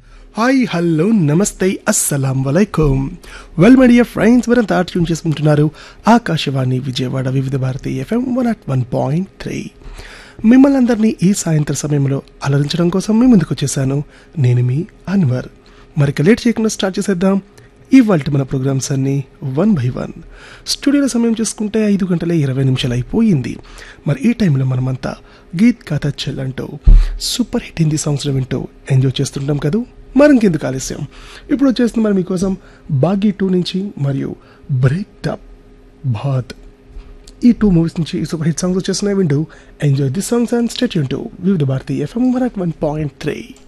hi hello నమస్తే అస్సలాం వలైకుం వెల్ మై డియర్ ఫ్రెండ్స్ మరంతా ట్యూన్ చేసుకుంటున్నారు Akashvani Vijayawada Vividh Bharati FM one at one point three మిమ్మల్ని అందరినీ ఈ సాయంత్రం సమయంలో అలరించడం కోసం మీ ముందుకు వచ్చేసాను నేను మీ అన్వర్ మరిక లేట్ చేయకుండా స్టార్ట్ చేసేద్దాం ఇవాళ మన ప్రోగ్రామ్స్ అన్నీ వన్ బై వన్ స్టూడియోలో సమయం చూసుకుంటే ఐదు గంటల ఇరవై నిమిషాలు అయిపోయింది మరి ఈ టైంలో మనమంతా గీత్ కథ చెల్లంటూ సూపర్ హిట్ హిందీ సాంగ్స్ వింటూ ఎంజాయ్ చేస్తుంటాం కదా మరి ఇంకెందుకు ఆలస్యం ఇప్పుడు వచ్చేస్తుంది మరి మీకోసం బాగీ టూ నుంచి మరియు బ్రేక్ టప్ బాత్ ఈ టూ మూవీస్ నుంచి ఈ సూపర్ హిట్ సాంగ్స్ వచ్చేస్తున్నాయి వింటూ enjoy this songs and state to Vividh Bharati FM one at one point three